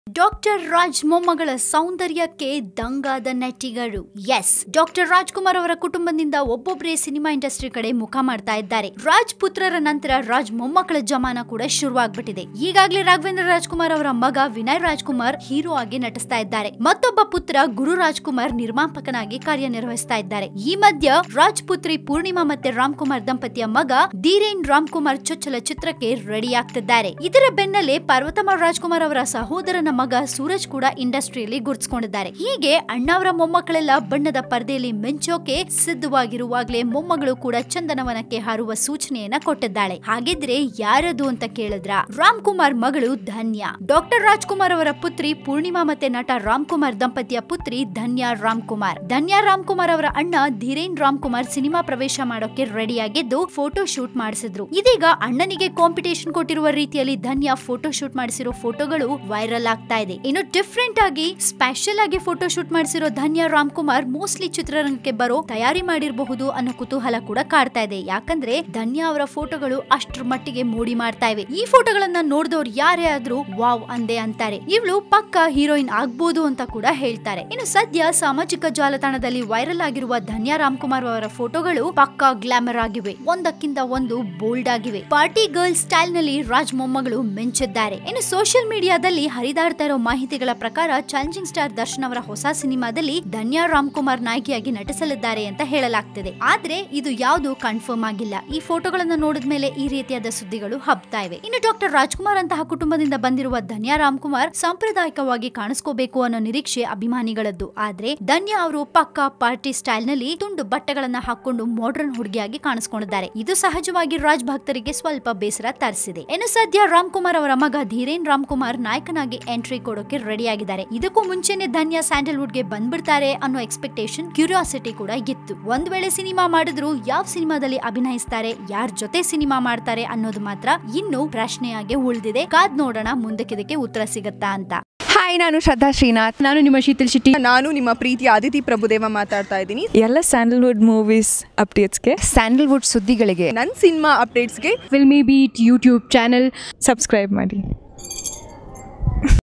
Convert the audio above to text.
doctor Raj ಮೊಮ್ಮಗಳ ಸೌಂದರ್ಯಕ್ಕೆ ದಂಗಾದ ನಟಿಗಳು ಎಸ್ ಡಾಕ್ಟರ್ ರಾಜ್ಕುಮಾರ್ ಅವರ ಕುಟುಂಬದಿಂದ ಒಬ್ಬೊಬ್ಬರೇ ಸಿನಿಮಾ ಇಂಡಸ್ಟ್ರಿ ಕಡೆ ಮುಖ ಮಾಡ್ತಾ ಇದ್ದಾರೆ ರಾಜ್ ಪುತ್ರರ ನಂತರ ರಾಜ್ ಮೊಮ್ಮಕ್ಕಳ ಜಮಾನ ಕೂಡ ಶುರುವಾಗ್ಬಿಟ್ಟಿದೆ ಈಗಾಗಲೇ ರಾಘವೇಂದ್ರ ರಾಜ್ಕುಮಾರ್ ಅವರ ಮಗ ವಿನಯ್ ರಾಜ್ಕುಮಾರ್ ಹೀರೋ ಆಗಿ ನಟಿಸ್ತಾ ಇದ್ದಾರೆ ಮತ್ತೊಬ್ಬ ಪುತ್ರ ಗುರು ರಾಜ್ಕುಮಾರ್ ನಿರ್ಮಾಪಕನಾಗಿ ಕಾರ್ಯನಿರ್ವಹಿಸ್ತಾ ಇದ್ದಾರೆ ಈ ಮಧ್ಯ ರಾಜ್ ಪುತ್ರಿ ಪೂರ್ಣಿಮಾ ಮತ್ತೆ ರಾಮ್ ಕುಮಾರ್ ದಂಪತಿಯ ಮಗ ಧೀರೇನ್ ರಾಮ್ ಕುಮಾರ್ ಚೊಚ್ಚಲ ಚಿತ್ರಕ್ಕೆ ರೆಡಿ ಆಗ್ತಿದ್ದಾರೆ ಇದರ ಬೆನ್ನಲ್ಲೇ ಪಾರ್ವತಮ್ಮ ರಾಜ್ಕುಮಾರ್ ಅವರ ಸಹೋದರನ ಮಗ ಸೂರಜ್ ಕೂಡ ಇಂಡಸ್ಟ್ರಿಯಲ್ಲಿ ಗುರ್ತಿಸಿಕೊಂಡಿದ್ದಾರೆ ಹೀಗೆ ಅಣ್ಣವರ ಮೊಮ್ಮಕ್ಕಳೆಲ್ಲ ಬಣ್ಣದ ಪರದೆಯಲ್ಲಿ ಮಿಂಚೋಕೆ ಸಿದ್ಧವಾಗಿರುವಾಗಲೇ ಮೊಮ್ಮಗಳು ಕೂಡ ಚಂದನವನಕ್ಕೆ ಹಾರುವ ಸೂಚನೆಯನ್ನ ಕೊಟ್ಟಿದ್ದಾಳೆ ಹಾಗಿದ್ರೆ ಯಾರದು ಅಂತ ಕೇಳಿದ್ರ ರಾಮ್ ಕುಮಾರ್ ಮಗಳು ಧನ್ಯ ಡಾಕ್ಟರ್ ರಾಜ್ಕುಮಾರ್ ಅವರ ಪುತ್ರಿ ಪೂರ್ಣಿಮಾ ಮತ್ತೆ ನಟ ರಾಮ್ ಕುಮಾರ್ ದಂಪತಿಯ ಪುತ್ರಿ ಧನ್ಯಾ ರಾಮ್ ಕುಮಾರ್ ಧನ್ಯಾ ರಾಮ್ ಕುಮಾರ್ ಅವರ ಅಣ್ಣ ಧೀರೇನ್ ರಾಮ್ ಕುಮಾರ್ ಸಿನಿಮಾ ಪ್ರವೇಶ ಮಾಡೋಕೆ ರೆಡಿಯಾಗಿದ್ದು ಫೋಟೋ ಶೂಟ್ ಮಾಡಿಸಿದ್ರು ಇದೀಗ ಅಣ್ಣನಿಗೆ ಕಾಂಪಿಟೇಷನ್ ಕೊಟ್ಟಿರುವ ರೀತಿಯಲ್ಲಿ ಧನ್ಯಾ ಫೋಟೋ ಶೂಟ್ ಮಾಡಿಸಿರೋ ಫೋಟೋಗಳು ವೈರಲ್ ಆಗ್ತಾ ಇದೆ ಇನ್ನು ಡಿಫ್ರೆಂಟ್ ಆಗಿ ಸ್ಪೆಷಲ್ ಆಗಿ ಫೋಟೋ ಶೂಟ್ ಮಾಡಿಸಿರೋ ಧನ್ಯಾ ರಾಮ್ ಕುಮಾರ್ ಮೋಸ್ಟ್ಲಿ ಚಿತ್ರರಂಗಕ್ಕೆ ಬರೋ ತಯಾರಿ ಮಾಡಿರಬಹುದು ಅನ್ನೋ ಕುತೂಹಲ ಕೂಡ ಕಾಡ್ತಾ ಇದೆ ಯಾಕಂದ್ರೆ ಧನ್ಯಾ ಅವರ ಫೋಟೋಗಳು ಅಷ್ಟ್ರ ಮಟ್ಟಿಗೆ ಮೂಡಿ ಮಾಡ್ತಾ ಇವೆ ಈ ಫೋಟೋಗಳನ್ನ ನೋಡಿದವ್ರು ಯಾರೇ ಆದ್ರೂ ವಾವ್ ಅಂದೆ ಅಂತಾರೆ ಇವಳು ಪಕ್ಕ ಹೀರೋಯಿನ್ ಆಗ್ಬೋದು ಅಂತ ಕೂಡ ಹೇಳ್ತಾರೆ ಇನ್ನು ಸದ್ಯ ಸಾಮಾಜಿಕ ಜಾಲತಾಣದಲ್ಲಿ ವೈರಲ್ ಆಗಿರುವ ಧನ್ಯಾ ರಾಮ್ ಕುಮಾರ್ ಅವರ ಫೋಟೋಗಳು ಪಕ್ಕಾ ಗ್ಲಾಮರ್ ಆಗಿವೆ ಒಂದಕ್ಕಿಂತ ಒಂದು ಬೋಲ್ಡ್ ಆಗಿವೆ ಪಾರ್ಟಿ ಗರ್ಲ್ ಸ್ಟೈಲ್ ನಲ್ಲಿ ರಾಜ್ ಮೊಮ್ಮಗಳು ಮಿಂಚಿದ್ದಾರೆ ಇನ್ನು ಸೋಷಿಯಲ್ ಮೀಡಿಯಾದಲ್ಲಿ ಹರಿದಾಡ್ತಾ ಇರೋ ಮಾಹಿತಿಗಳ ಪ್ರಕಾರ ಚಾಲೆಂಜಿಂಗ್ ಸ್ಟಾರ್ ದರ್ಶನ್ ಅವರ ಹೊಸ ಸಿನಿಮಾದಲ್ಲಿ ಧನ್ಯಾ ರಾಮ್ ಕುಮಾರ್ ನಾಯಕಿಯಾಗಿ ನಟಿಸಲಿದ್ದಾರೆ ಅಂತ ಹೇಳಲಾಗ್ತಿದೆ ಆದ್ರೆ ಇದು ಯಾವುದು ಕನ್ಫರ್ಮ್ ಆಗಿಲ್ಲ ಈ ಫೋಟೋಗಳನ್ನ ನೋಡಿದ ಮೇಲೆ ಈ ರೀತಿಯಾದ ಸುದ್ದಿಗಳು ಹಬ್ತಾ ಇವೆ ಇನ್ನು ಡಾಕ್ಟರ್ ರಾಜ್ಕುಮಾರ್ ಅಂತಹ ಕುಟುಂಬದಿಂದ ಬಂದಿರುವ ಧನ್ಯಾ ರಾಮ್ ಕುಮಾರ್ ಸಾಂಪ್ರದಾಯಿಕವಾಗಿ ಕಾಣಿಸ್ಕೋಬೇಕು ಅನ್ನೋ ನಿರೀಕ್ಷೆ ಅಭಿಮಾನಿಗಳದ್ದು ಆದ್ರೆ ಧನ್ಯಾ ಅವರು ಪಕ್ಕಾ ಪಾರ್ಟಿ ಸ್ಟೈಲ್ ನಲ್ಲಿ ತುಂಡು ಬಟ್ಟೆಗಳನ್ನ ಹಾಕೊಂಡು ಮಾಡರ್ನ್ ಹುಡುಗಿಯಾಗಿ ಕಾಣಿಸ್ಕೊಂಡಿದ್ದಾರೆ ಇದು ಸಹಜವಾಗಿ ರಾಜ್ ಭಕ್ತರಿಗೆ ಸ್ವಲ್ಪ ಬೇಸರ ತರಿಸಿದೆ ಇನ್ನು ಸದ್ಯ ರಾಮ್ ಕುಮಾರ್ ಅವರ ಮಗ ಧೀರೇನ್ ರಾಮ್ ಕುಮಾರ್ ನಾಯಕನಾಗಿ ಎಂಟ್ರಿ ಕೊಡೋಕೆ ರೆಡಿ ಆಗಿದ್ದಾರೆ ಇದಕ್ಕೂ ಮುಂಚೆನೆ ಧನ್ಯಾ ಸ್ಯಾಂಡಲ್ವುಡ್ ಗೆ ಬಂದ್ಬಿಡ್ತಾರೆ ಅನ್ನೋ ಎಕ್ಸ್ಪೆಕ್ಟೇಷನ್ ಕ್ಯೂರಿಯಾಸಿಟಿ ಕೂಡ ಇತ್ತು ಒಂದ್ ವೇಳೆ ಸಿನಿಮಾ ಮಾಡಿದ್ರು ಯಾವ ಸಿನಿಮಾದಲ್ಲಿ ಅಭಿನಯಿಸ್ತಾರೆ ಯಾರ್ ಜೊತೆ ಸಿನಿಮಾ ಮಾಡ್ತಾರೆ ಅನ್ನೋದು ಮಾತ್ರ ಇನ್ನು ಪ್ರಶ್ನೆಯಾಗಿ ಉಳಿದಿದೆ ಕಾದ್ ನೋಡೋಣ ಮುಂದಕ್ಕಿದಕ್ಕೆ ಉತ್ತರ ಸಿಗತ್ತಾ ಅಂತ ಹಾಯ್ ನಾನು ಶ್ರದ್ಧಾ ಶ್ರೀನಾಥ್ ನಾನು ನಿಮ್ಮ ಶೀತಲ್ ಶೆಟ್ಟಿ ನಾನು ನಿಮ್ಮ ಪ್ರೀತಿ ಆದಿತಿ ಪ್ರಭುದೇವ ಮಾತಾಡ್ತಾ ಇದ್ದೀನಿ ಎಲ್ಲ ಸ್ಯಾಂಡಲ್ವುಡ್ ಮೂವೀಸ್ ಅಪ್ಡೇಟ್ಸ್ಗೆ ಸ್ಯಾಂಡಲ್ವುಡ್ ಸುದ್ದಿಗಳಿಗೆ ನನ್ನ ಸಿನಿಮಾ ಅಪ್ಡೇಟ್ಸ್ಗೆ Filmibeat YouTube channel subscribe ಮಾಡಿ